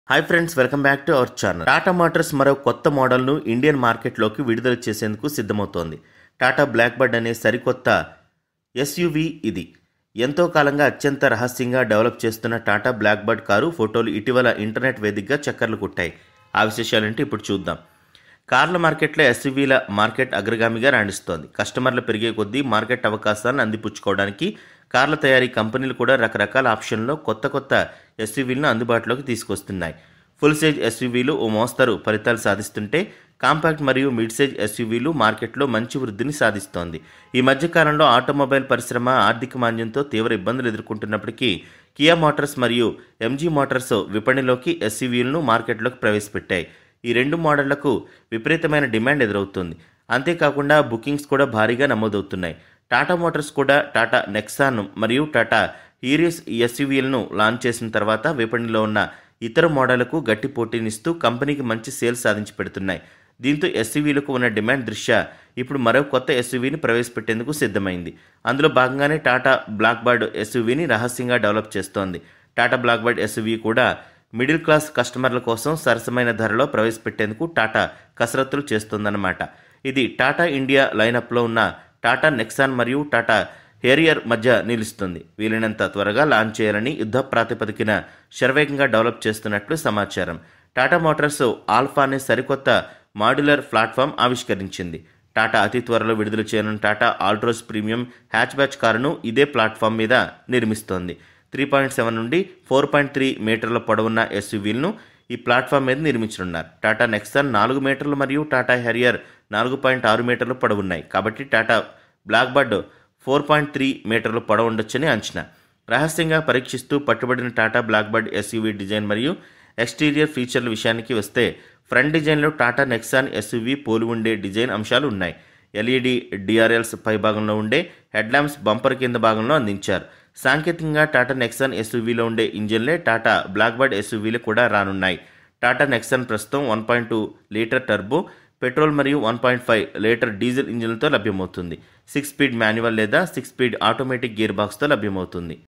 hi friends welcome back to our channel Tata Motors మరో కొత్త మోడల్ను ఇండియన్ మార్కెట్లోకి విడుదల చేసేందుకు సిద్ధమవుతోంది టాటా బ్లాక్ బర్డ్ అనే సరికొత్త ఎస్యూవి ఇది ఎంతో కాలంగా అత్యంత రహస్యంగా డెవలప్ చేస్తున్న టాటా బ్లాక్ బర్డ్ కారు ఫోటోలు ఇటీవల ఇంటర్నెట్ వేదికగా చక్కర్లు కొట్టాయి ఆ విశేషాలేంటి ఇప్పుడు చూద్దాం కార్ల మార్కెట్లో ఎస్యూవీల మార్కెట్ అగ్రగామిగా రాణిస్తోంది కస్టమర్లు పెరిగే కొద్దీ మార్కెట్ అవకాశాలను అందిపుచ్చుకోవడానికి కార్ల తయారీ కంపెనీలు కూడా రకరకాల ఆప్షన్లో కొత్త కొత్త ఎస్యూవీలను అందుబాటులోకి తీసుకొస్తున్నాయి ఫుల్ సైజ్ ఎస్యూవీలు ఓ మోస్తరు ఫలితాలు సాధిస్తుంటే కాంపాక్ట్ మరియు మిడ్ సైజ్ ఎస్యూవీలు మార్కెట్లో మంచి వృద్ధిని సాధిస్తోంది ఈ మధ్య కాలంలో ఆటోమొబైల్ పరిశ్రమ ఆర్థిక మాంద్యంతో తీవ్ర ఇబ్బందులు ఎదుర్కొంటున్నప్పటికీ కియా మోటార్స్ మరియు ఎంజీ మోటార్స్ విపణిలోకి ఎస్యూవీలను మార్కెట్లోకి ప్రవేశపెట్టాయి ఈ రెండు మోడళ్లకు విపరీతమైన డిమాండ్ ఎదురవుతుంది అంతేకాకుండా బుకింగ్స్ కూడా భారీగా నమోదవుతున్నాయి టాటా మోటార్స్ కూడా టాటా నెక్సాన్ మరియు టాటా హీరియస్ ఎస్యూవీలను లాంచ్ చేసిన తర్వాత విపణిలో ఉన్న ఇతర మోడళ్లకు గట్టి పోటీనిస్తూ కంపెనీకి మంచి సేల్స్ సాధించి పెడుతున్నాయి దీంతో ఎస్యూవీలకు ఉన్న డిమాండ్ దృష్ట్యా ఇప్పుడు మరో కొత్త ఎస్యూవీని ప్రవేశపెట్టేందుకు సిద్ధమైంది అందులో భాగంగానే టాటా బ్లాక్ బర్డ్ ఎస్యూవీని రహస్యంగా డెవలప్ చేస్తోంది టాటా బ్లాక్ బర్డ్ ఎస్యూవీ కూడా మిడిల్ క్లాస్ కస్టమర్ల కోసం సరసమైన ధరలో ప్రవేశపెట్టేందుకు టాటా కసరత్తులు చేస్తోందన్నమాట ఇది టాటా ఇండియా లైనప్లో ఉన్న టాటా నెక్సాన్ మరియు టాటా హేరియర్ మధ్య నిలుస్తుంది వీలైనంత త్వరగా లాంచ్ చేయాలని యుద్ధ ప్రాతిపదికన శరవేగంగా డెవలప్ చేస్తున్నట్లు సమాచారం టాటా మోటార్స్ ఆల్ఫా అనే సరికొత్త మాడ్యులర్ ప్లాట్ఫామ్ ఆవిష్కరించింది టాటా అతి త్వరలో విడుదల చేయనున్న Tata Altroz premium hatchback కారును ఇదే ప్లాట్ఫామ్ మీద నిర్మిస్తోంది త్రీ పాయింట్ సెవెన్ నుండి ఫోర్ పాయింట్ త్రీ మీటర్ల పొడవున్న ఎస్యూవీలను ఈ ప్లాట్ఫామ్ మీద నిర్మించనున్నారు టాటా నెక్సాన్ నాలుగు మీటర్లు మరియు టాటా హెరియర్ నాలుగు పాయింట్ ఆరు మీటర్లు పొడవున్నాయి కాబట్టి Tata Blackbird four point three మీటర్లు పొడవు ఉండొచ్చని అంచనా రహస్యంగా పరీక్షిస్తూ పట్టుబడిన Tata Blackbird SUV design మరియు ఎక్స్టీరియర్ ఫీచర్ల విషయానికి వస్తే ఫ్రంట్ డిజైన్లో టాటా నెక్సాన్ ఎస్యూవీ పోలి ఉండే డిజైన్ అంశాలు ఉన్నాయి ఎల్ఈడి డిఆర్ఎల్స్ పై భాగంలో ఉండే హెడ్ ల్యాంప్స్ బంపర్ కింద భాగంలో అందించారు సాంకేతికంగా టాటా నెక్సాన్ ఎస్యూవీలో ఉండే ఇంజిన్లే టాటా బ్లాక్ బర్డ్ ఎస్యూవీలు కూడా రానున్నాయి టాటా నెక్సాన్ ప్రస్తుతం one point two litre turbo petrol మరియు one point five litre diesel ఇంజిన్లతో లభ్యమవుతుంది సిక్స్ స్పీడ్ మాన్యువల్ లేదా సిక్స్ స్పీడ్ ఆటోమేటిక్ గేర్ బాక్స్తో లభ్యమవుతుంది